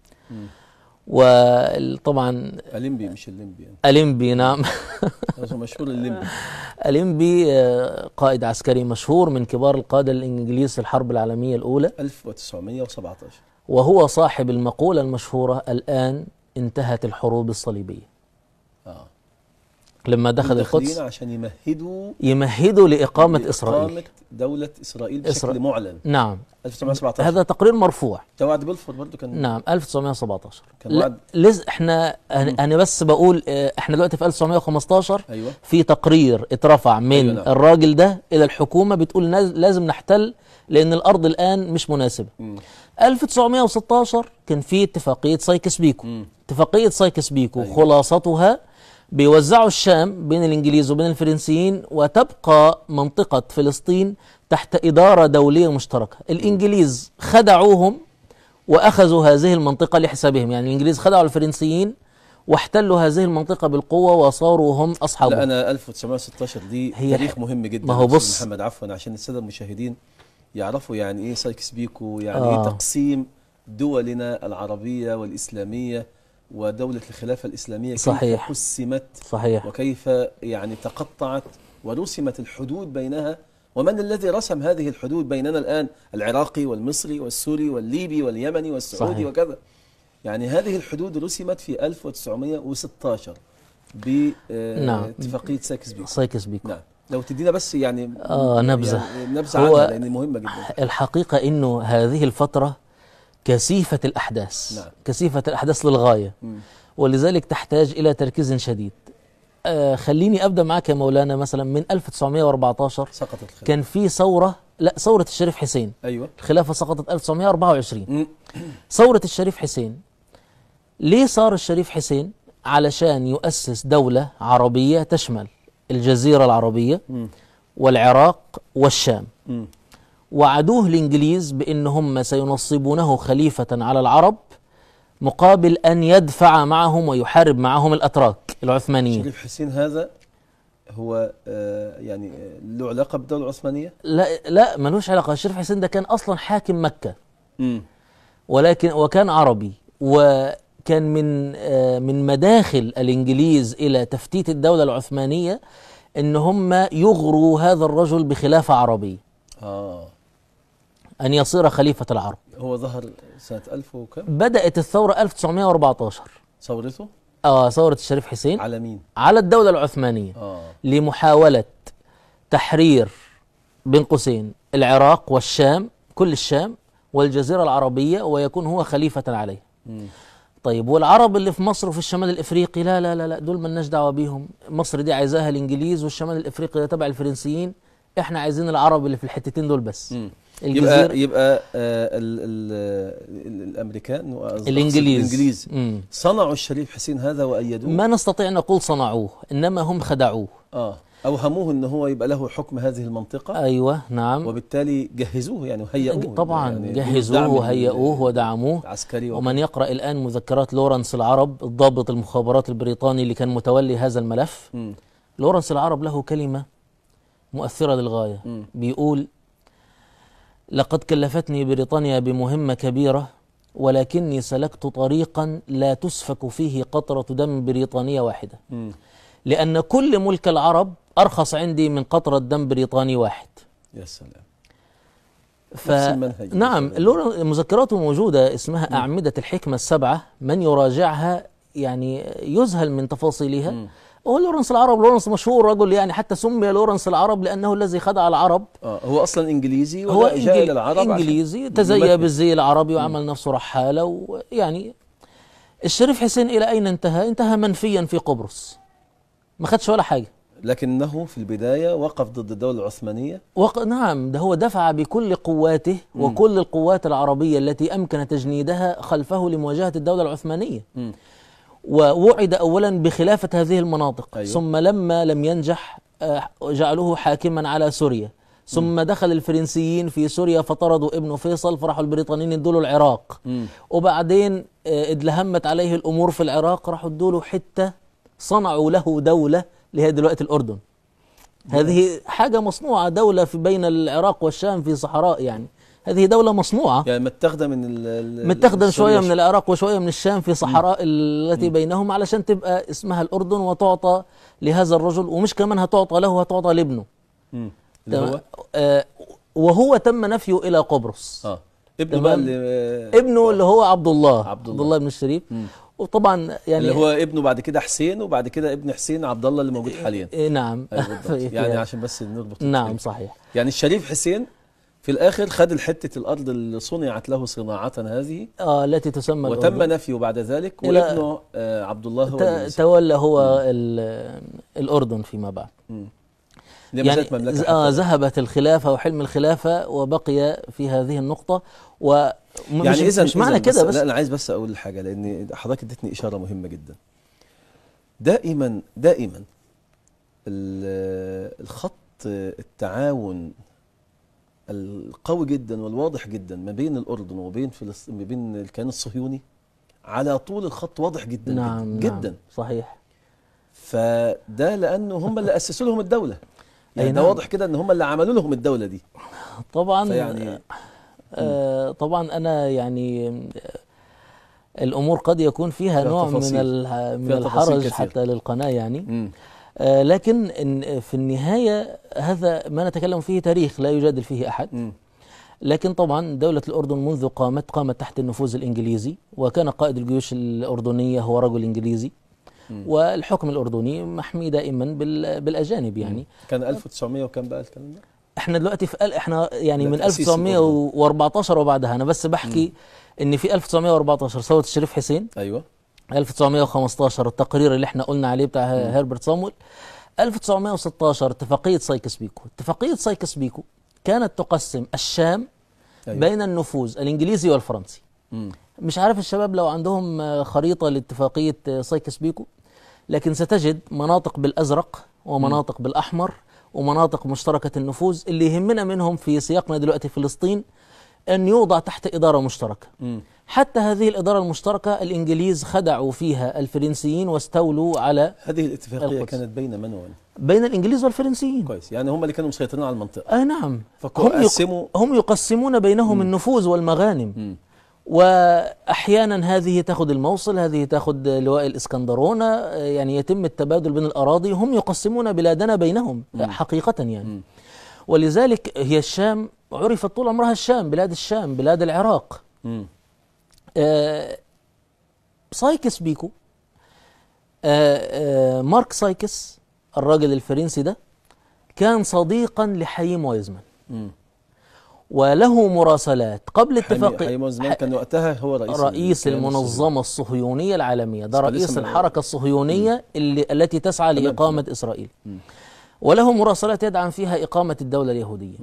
وطبعا الليمبي مش الليمبي يعني. اليمبي نعم هو مشهور الليمبي اليمبي آه، قائد عسكري مشهور من كبار القادة الإنجليز في الحرب العالمية الأولى 1917 وهو صاحب المقولة المشهورة الآن انتهت الحروب الصليبية اه لما دخل داخلين القدس عشان يمهدوا يمهدوا لإقامة إسرائيل إقامة دولة إسرائيل بشكل إسرائيل. معلن نعم 1917 هذا تقرير مرفوع ده وعد بلفور برضه كان نعم 1917 كان لا وعد لز احنا أنا أنا بس بقول آه، احنا دلوقتي في 1915 ايوه في تقرير اترفع من أيوة نعم. الراجل ده إلى الحكومة بتقول ناز- لازم نحتل لأن الأرض الآن مش مناسبة مم. 1916 كان في اتفاقية سايكس بيكو مم. اتفاقية سايكس بيكو أيوة. خلاصتها بيوزعوا الشام بين الإنجليز وبين الفرنسيين وتبقى منطقة فلسطين تحت إدارة دولية مشتركة الإنجليز خدعوهم وأخذوا هذه المنطقة لحسابهم يعني الإنجليز خدعوا الفرنسيين واحتلوا هذه المنطقة بالقوة وصاروا هم لا أصحابها انا 1916 دي هي تاريخ مهم جدا ما هو يا أستاذ بص- محمد عفوا عشان الساده المشاهدين يعرفوا يعني ايه سايكس بيكو يعني آه. ايه تقسيم دولنا العربيه والاسلاميه ودوله الخلافه الاسلاميه صحيح. كيف قسمت صحيح وكيف يعني تقطعت ورسمت الحدود بينها ومن الذي رسم هذه الحدود بيننا الآن العراقي والمصري والسوري والليبي واليمني والسعودي صحيح. وكذا يعني هذه الحدود رسمت في 1916 نعم. باتفاقية سايكس بيكو سايكس بيكو نعم لو تدينا بس يعني آه، نبذة. يعني نبذة هو- عنها لأن مهمة جدا الحقيقة أنه هذه الفترة كثيفة الأحداث نعم. كثيفة الأحداث للغاية مم. ولذلك تحتاج إلى تركيز شديد آه خليني أبدأ معك يا مولانا مثلا من 1914 سقطت الخلافة كان في ثورة لا ثورة الشريف حسين أيوة الخلافة سقطت 1924 مم. ثورة الشريف حسين ليه صار الشريف حسين علشان يؤسس دولة عربية تشمل الجزيرة العربية مم. والعراق والشام مم. وعدوه الإنجليز بأن هم سينصبونه خليفة على العرب مقابل أن يدفع معهم ويحارب معهم الأتراك العثمانيين شريف حسين هذا هو آه يعني آه، له علاقة بالدولة العثمانية لا لا ملوش علاقة الشريف حسين ده كان أصلا حاكم مكة مم. ولكن وكان عربي وكان من آه، من مداخل الإنجليز إلى تفتيت الدولة العثمانية أن هم يغروا هذا الرجل بخلافة عربية آه أن يصير خليفة العرب هو ظهر سنة 1000 وكم بدأت الثورة 1914 ثورته آه ثورة الشريف حسين على مين على الدولة العثمانية آه لمحاولة تحرير بين قوسين العراق والشام كل الشام والجزيرة العربية ويكون هو خليفة عليه مم. طيب والعرب اللي في مصر وفي الشمال الافريقي لا لا لا لا دول مالناش دعوه بيهم مصر دي عايزاها الانجليز والشمال الافريقي ده تبع الفرنسيين احنا عايزين العرب اللي في الحتتين دول بس مم. الجزيره يبقى يبقى آه ال ال ال الامريكان وأقصد الانجليز الانجليز مم. صنعوا الشريف حسين هذا وايدوه ما نستطيع ان نقول صنعوه انما هم خدعوه اه اوهموه ان هو يبقى له حكم هذه المنطقه ايوه نعم وبالتالي جهزوه يعني وهيئوه طبعا يعني جهزوه دعم وهيئوه ودعموه العسكري ومن يقرا الان مذكرات لورنس العرب الضابط المخابرات البريطاني اللي كان متولي هذا الملف مم. لورنس العرب له كلمة مؤثرة للغاية مم. بيقول لقد كلفتني بريطانيا بمهمة كبيرة ولكني سلكت طريقا لا تسفك فيه قطرة دم بريطانية واحدة مم. لأن كل ملك العرب أرخص عندي من قطرة دم بريطاني واحد يا سلام ف... نفس المنهج. نعم لورن- مذكراته موجودة اسمها أعمدة الحكمة السبعة من يراجعها يعني يذهل من تفاصيلها مم. هو لورنس العرب لورنس مشهور رجل يعني حتى سمي لورنس العرب لأنه الذي خدع العرب اه هو اصلا انجليزي هو ولا جاء إنجل... الى العرب عشان إنجليزي تزيى يمثل. بالزي العربي وعمل نفسه رحالة ويعني الشريف حسين إلى أين انتهى؟ انتهى منفيا في قبرص ما خدش ولا حاجة لكنه في البدايه وقف ضد الدوله العثمانيه وق... نعم ده هو دفع بكل قواته وكل القوات العربية التي أمكن تجنيدها خلفه لمواجهة الدولة العثمانية مم. ووعد أولا بخلافة هذه المناطق أيوة. ثم لما لم ينجح آه، جعلوه حاكما على سوريا ثم دخل الفرنسيين في سوريا فطردوا ابنه فيصل فراحوا البريطانيين ادوا له العراق مم. وبعدين آه، ادلهمت عليه الامور في العراق راحوا ادوا له حته صنعوا له دوله اللي هي دلوقتي الاردن هذه حاجه مصنوعه دوله في بين العراق والشام في صحراء يعني هذه دوله مصنوعه يعني متاخده من ال- ال- متاخده شويه سوريا من العراق وشويه من الشام في صحراء التي بينهم علشان تبقى اسمها الاردن وتعطى لهذا الرجل ومش كمان هتعطى له هتعطى لابنه مم. اللي هو آه وهو تم نفيه الى قبرص اه ابنه بقى تمام. اللي ابنه اللي هو عبد الله عبد عبد الله. الله بن الشريف مم. وطبعا يعني اللي هو ابنه بعد كده حسين وبعد كده ابن حسين عبد الله اللي موجود حاليا إيه نعم أيوة بالضبط. يعني عشان بس نربط نعم الكلام. صحيح يعني الشريف حسين في الاخر خد الحته الارض اللي صنعت له صناعه هذه آه التي تسمى وتم الأردن. نفيه بعد ذلك إلى- وابنه آه عبد الله هو ت- اللي تولى هو ال- الأردن فيما بعد لما يعني زالت مملكه ز- آه حتى- ذهبت الخلافة وحلم الخلافة وبقي في هذه النقطة و م- يعني مش, اذا مش معنى كده بس لا انا عايز بس اقول حاجه لان حضرتك اديتني اشاره مهمه جدا دائما دائما ال- الخط التعاون القوي جدا والواضح جدا ما بين الاردن وبين فلسطين ما بين الكيان الصهيوني على طول الخط واضح جدا نعم جدا, نعم جدا. صحيح فده لانه هم اللي اسسوا لهم الدوله يعني أي ده نعم. واضح كده ان هم اللي عملوا لهم الدوله دي طبعا فيعني آه طبعا أنا يعني آه، الأمور قد يكون فيها فيها نوع من تفاصيل. ال- من فيها تفاصيل الحرج كثير. حتى للقناة يعني مم. آه لكن إن في النهاية هذا ما نتكلم فيه تاريخ لا يجادل فيه أحد مم. لكن طبعا دولة الأردن منذ قامت قامت تحت النفوذ الإنجليزي وكان قائد الجيوش الأردنية هو رجل إنجليزي والحكم الأردني محمي دائما بال- بالأجانب يعني كان 1900 وكم بقى الكلام ده؟ احنا دلوقتي في ال- احنا يعني لا، من تأسيس 1914 وبعدها انا بس بحكي ان في 1914 ثوره الشريف حسين ايوه 1915 التقرير اللي احنا قلنا عليه بتاع هربرت صامويل 1916 اتفاقيه سايكس بيكو اتفاقيه سايكس بيكو كانت تقسم الشام أيوة. بين النفوذ الانجليزي والفرنسي مم. مش عارف الشباب لو عندهم آه، خريطة لاتفاقية آه، سايكس بيكو لكن ستجد مناطق بالأزرق ومناطق بالأحمر ومناطق مشتركة النفوذ اللي يهمنا منهم في سياقنا دلوقتي فلسطين أن يوضع تحت إدارة مشتركة مم. حتى هذه الإدارة المشتركة الإنجليز خدعوا فيها الفرنسيين واستولوا على هذه الاتفاقيه القدس. كانت بين من ومن بين الإنجليز والفرنسيين كويس يعني هم اللي كانوا مسيطرين على المنطقه آه نعم فكو- هم, يق... قسموا- هم يقسمون بينهم النفوذ والمغانم مم. واحيانا هذه تاخذ الموصل هذه تاخذ لواء الاسكندرونه آه، يعني يتم التبادل بين الاراضي هم يقسمون بلادنا بينهم حقيقه يعني ولذلك هي الشام عرفت طول عمرها الشام بلاد الشام بلاد العراق مم. آه، سايكس بيكو آه، آه، مارك سايكس الراجل الفرنسي ده كان صديقا لحييم وايزمان مم. وله مراسلات قبل حمي اتفاقية حمي زمان كان وقتها هو رئيس رئيس الكيان المنظمة الصهيونية العالمية ده بس رئيس لسه ما- الحركة الصهيونية اللي التي تسعى تمام، لإقامة إسرائيل وله مراسلات يدعم فيها إقامة الدولة اليهودية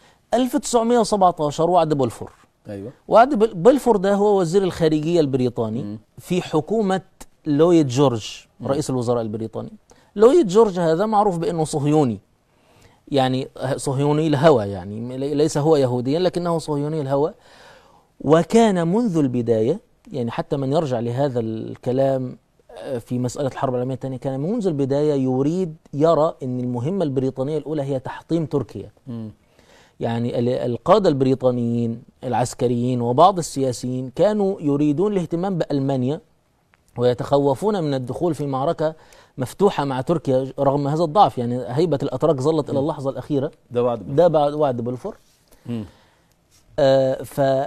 1917 وعد بولفور الصهيوني. ايوه وعد بل- بلفور ده هو وزير الخارجية البريطاني في حكومة لويد جورج رئيس الوزراء البريطاني لويد جورج هذا معروف بأنه صهيوني يعني صهيوني الهوى يعني ليس هو يهوديا لكنه صهيوني الهوى وكان منذ البداية يعني حتى من يرجع لهذا الكلام آه، في مسألة الحرب العالمية الثانية كان منذ البداية يريد يرى أن المهمة البريطانية الأولى هي تحطيم تركيا مم. يعني ال- القادة البريطانيين العسكريين وبعض السياسيين كانوا يريدون الاهتمام بألمانيا ويتخوفون من الدخول في معركة مفتوحة مع تركيا رغم هذا الضعف يعني هيبة الأتراك ظلت إلى اللحظة الأخيرة ده وعد ده بعد وعد بلفور مم. آه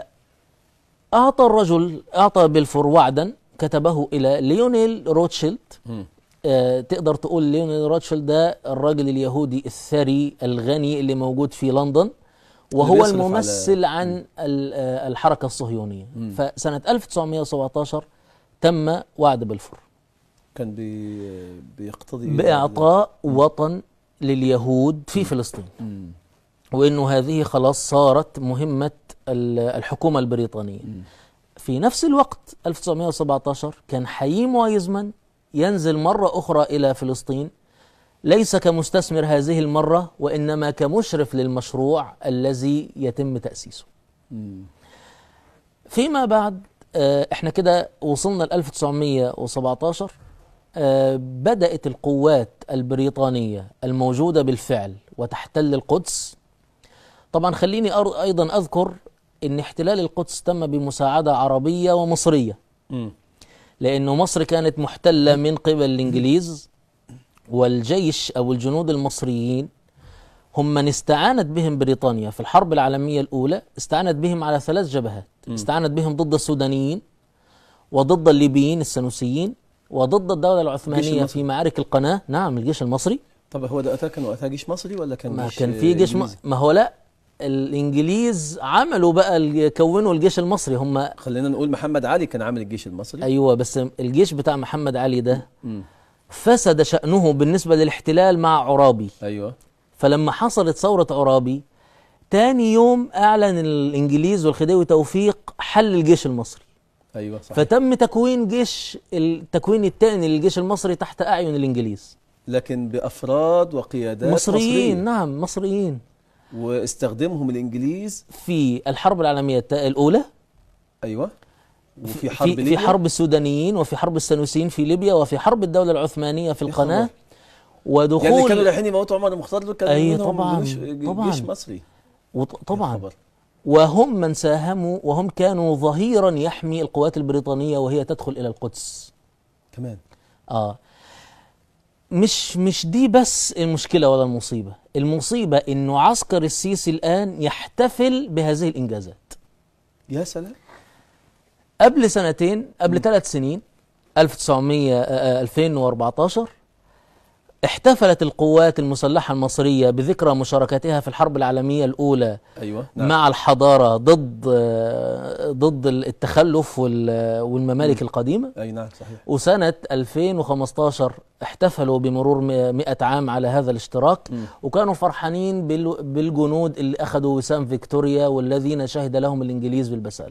فأعطى الرجل أعطى بلفور وعدا كتبه إلى ليونيل روتشيلد مم. آه تقدر تقول ليونيل روتشيلد ده الراجل اليهودي الثري الغني اللي موجود في لندن وهو بيصرف على- الممثل عن ال- آه، الحركة الصهيونية فسنة 1917 تم وعد بلفور كان بي بيقتضي بإعطاء وطن لليهود في فلسطين مم. وانه هذه خلاص صارت مهمه ال- الحكومه البريطانيه في نفس الوقت 1917 كان حييم وايزمان ينزل مره اخرى الى فلسطين ليس كمستثمر هذه المره وانما كمشرف للمشروع الذي يتم تاسيسه مم. فيما بعد آه، احنا كده وصلنا ل 1917 آه، بدأت القوات البريطانية الموجودة بالفعل وتحتل القدس طبعا خليني أر- أيضا أذكر أن احتلال القدس تم بمساعدة عربية ومصرية مم. لأنه مصر كانت محتلة من قبل الإنجليز والجيش أو الجنود المصريين هم من استعانت بهم بريطانيا في الحرب العالمية الأولى استعانت بهم على ثلاث جبهات استعانت بهم ضد السودانيين وضد الليبيين السنوسيين وضد الدولة العثمانية المصري. في معارك القناة نعم الجيش المصري طب هو ده وقتها كان وقتها جيش مصري ولا كان ما جيش كان في جيش م... إنجليزي؟ ما هو لا الانجليز عملوا بقى ال- كونوا الجيش المصري هم خلينا نقول محمد علي كان عامل الجيش المصري ايوه بس الجيش بتاع محمد علي ده مم. فسد شأنه بالنسبة للاحتلال مع عرابي ايوه فلما حصلت ثورة عرابي تاني يوم أعلن الإنجليز والخديوي توفيق حل الجيش المصري ايوه صح فتم تكوين جيش التكوين الثاني للجيش المصري تحت أعين الإنجليز لكن بافراد وقيادات مصريين مصرية. نعم مصريين واستخدمهم الانجليز في الحرب العالمية الت- الأولى ايوه وفي حرب في, في ليبيا حرب السودانيين وفي حرب السنوسيين في ليبيا وفي حرب الدولة العثمانية في يا القناة خبر. ودخول يعني اللي كانوا رايحين يموتوا عمر المختار دول كانوا أي منهم طبعاً، جيش, طبعاً. جيش مصري وط- يا طبعا خبر. وهم من ساهموا وهم كانوا ظهيرا يحمي القوات البريطانية وهي تدخل إلى القدس كمان آه مش مش دي بس المشكلة ولا المصيبة المصيبة إنه عسكر السيسي الآن يحتفل بهذه الإنجازات يا سلام قبل سنتين قبل ثلاث سنين 1900 آه، آه، 2014 احتفلت القوات المسلحة المصرية بذكرى مشاركتها في الحرب العالمية الأولى ايوه نعم. مع الحضارة ضد آه، ضد التخلف وال- والممالك القديمة اي نعم صحيح وسنة 2015 احتفلوا بمرور م- 100 عام على هذا الاشتراك مم. وكانوا فرحانين بال- بالجنود اللي أخذوا وسام فيكتوريا والذين شهد لهم الإنجليز بالبسالة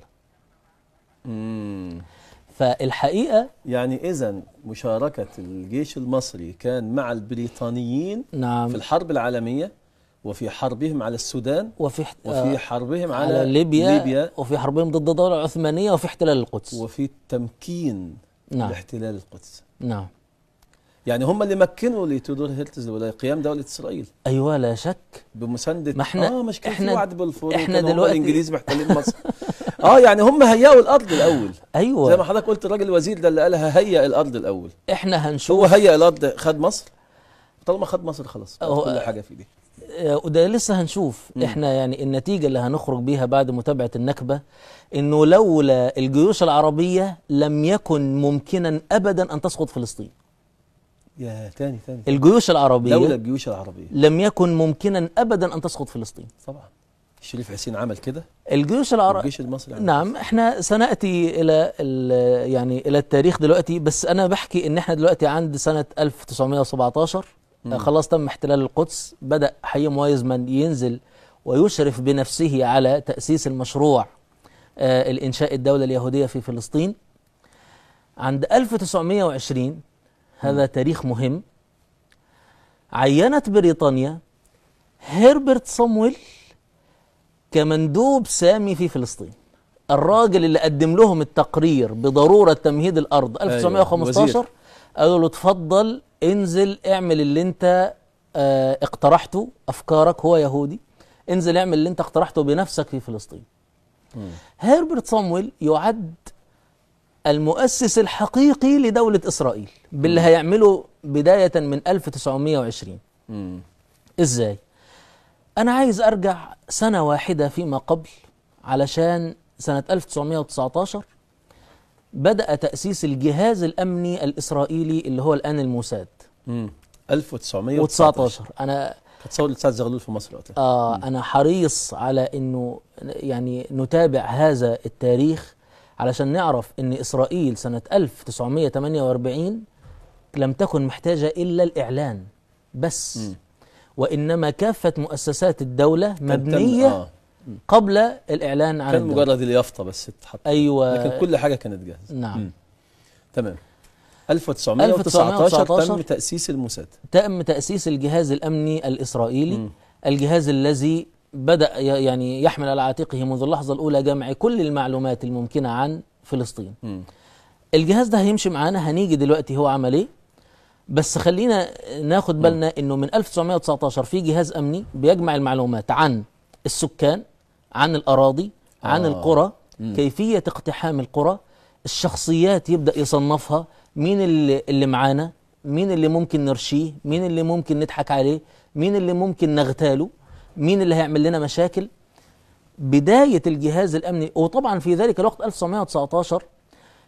مم. فالحقيقة يعني اذا مشاركه الجيش المصري كان مع البريطانيين نعم في الحرب العالميه وفي حربهم على السودان وفي احت- وفي آه، حربهم على, على ليبيا, ليبيا وفي حربهم ضد الدولة العثمانية وفي احتلال القدس وفي تمكين نعم لاحتلال القدس نعم يعني هم اللي مكنوا لتودور هيرتز لقيام دولة إسرائيل أيوة لا شك بمساندة ما إحنا- اه مش كان في إحنا- وعد بالفور إحنا وكانوا هم دلوقتي- الإنجليز محتلين مصر اه يعني هم هيئوا الأرض الأول أيوة زي ما حضرتك قلت الراجل الوزير ده اللي قالها هيئ الأرض الأول احنا هنشوف هو هيئ الأرض خد مصر طالما خد مصر خلاص هو- كل حاجة في دي آه، وده لسه هنشوف مم. احنا يعني النتيجة اللي هنخرج بيها بعد متابعة النكبة انه لولا الجيوش العربية لم يكن ممكنا ابدا ان تسقط فلسطين يا تاني تاني الجيوش العربية دولة الجيوش العربية لم يكن ممكنا ابدا ان تسقط فلسطين طبعا الشريف حسين عمل كده الجيوش العربية الجيش المصري عمل نعم احنا سناتي الى ال- يعني الى التاريخ دلوقتي بس انا بحكي ان احنا دلوقتي عند سنه 1917 مم. آه، خلاص تم احتلال القدس بدا حييم وايزمان ينزل ويشرف بنفسه على تاسيس المشروع آه، الانشاء الدوله اليهوديه في فلسطين عند 1920 هذا تاريخ مهم عينت بريطانيا هربرت صامويل كمندوب سامي في فلسطين الراجل اللي قدم لهم التقرير بضرورة تمهيد الأرض 1915 وزير. قالوا له اتفضل انزل اعمل اللي انت اه اقترحته أفكارك هو يهودي انزل اعمل اللي انت اقترحته بنفسك في فلسطين مم. هربرت صامويل يعد المؤسس الحقيقي لدولة إسرائيل باللي هيعمله بداية من 1920 مم. ازاي انا عايز ارجع سنة واحدة فيما قبل علشان سنة 1919 بدأ تأسيس الجهاز الأمني الإسرائيلي اللي هو الآن الموساد مم. 1919 و19 أنا كانت ثورة سعد زغلول في مصر وقتها آه أنا حريص على إنه يعني نتابع هذا التاريخ علشان نعرف إن إسرائيل سنة 1948 لم تكن محتاجة إلا الإعلان بس مم. وإنما كافة مؤسسات الدولة كان تم- مبنية آه. قبل الإعلان عن كان الدولة مجرد اليافطة بس اتحط أيوة لكن كل حاجة كانت جاهزة نعم. مم. تمام 1919 1919 تم تأسيس الموساد تم تأسيس الجهاز الأمني الإسرائيلي مم. الجهاز الذي بدأ ي- يعني يحمل على عاتقه منذ اللحظة الأولى جمع كل المعلومات الممكنة عن فلسطين مم. الجهاز ده هيمشي معانا هنيجي دلوقتي هو عمل ايه بس خلينا ناخد بالنا انه من 1919 في جهاز امني بيجمع المعلومات عن السكان عن الاراضي عن آه. القرى مم. كيفيه اقتحام القرى الشخصيات يبدا يصنفها مين اللي, اللي معانا مين اللي ممكن نرشيه مين اللي ممكن نضحك عليه مين اللي ممكن نغتاله مين اللي هيعمل لنا مشاكل بدايه الجهاز الامني وطبعا في ذلك الوقت 1919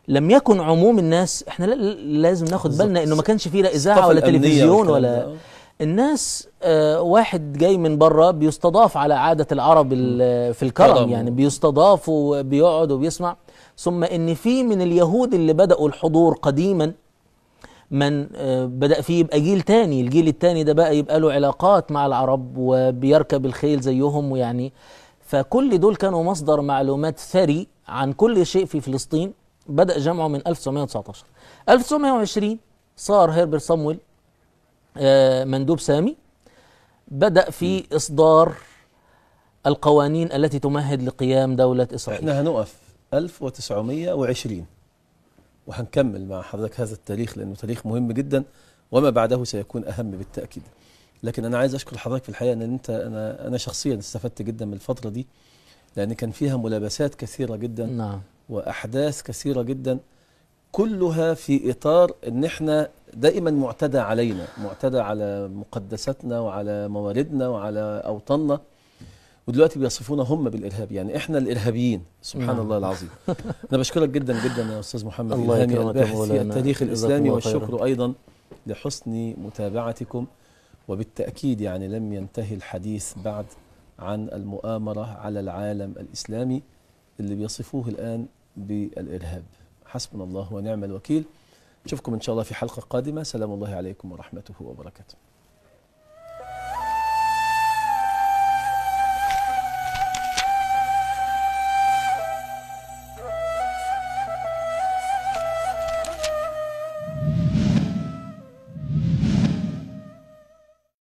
لم يكن عموم الناس احنا لا- لازم ناخد بالظبط. بالنا انه ما كانش فيه لا اذاعه الثقافة ولا الأمنية تلفزيون والكلام ولا ده. الناس آه، واحد جاي من بره بيستضاف على عادة العرب ال- في الكرم كرم. يعني بيستضاف وبيقعد وبيسمع ثم ان في من اليهود اللي بدأوا الحضور قديما من آه، بدأ فيه يبقى جيل تاني الجيل التاني ده بقى يبقى له علاقات مع العرب وبيركب الخيل زيهم ويعني فكل دول كانوا مصدر معلومات ثري عن كل شيء في فلسطين بدأ جمعه من 1919 1920 صار هيربرت صامويل آه، مندوب سامي بدأ في إصدار القوانين التي تمهد لقيام دولة إسرائيل احنا هنقف 1920 وهنكمل مع حضرتك هذا التاريخ لانه تاريخ مهم جدا وما بعده سيكون اهم بالتاكيد لكن انا عايز اشكر حضرتك في الحقيقه ان انت انا انا شخصيا استفدت جدا من الفتره دي لان كان فيها ملابسات كثيره جدا نعم واحداث كثيره جدا كلها في اطار ان احنا دائما معتدى علينا معتدى على مقدساتنا وعلى مواردنا وعلى اوطاننا ودلوقتي بيصفونا هم بالارهاب يعني احنا الارهابيين سبحان نعم. الله العظيم انا بشكرك جدا جدا يا استاذ محمد الله الهامي يكرمك يا الباحث في مولانا. التاريخ جزاكم الاسلامي الله خيرا. والشكر ايضا لحسن متابعتكم وبالتاكيد يعني لم ينتهي الحديث بعد عن المؤامره على العالم الاسلامي اللي بيصفوه الان بالارهاب حسبنا الله ونعم الوكيل نشوفكم ان شاء الله في حلقه قادمه سلام الله عليكم ورحمته وبركاته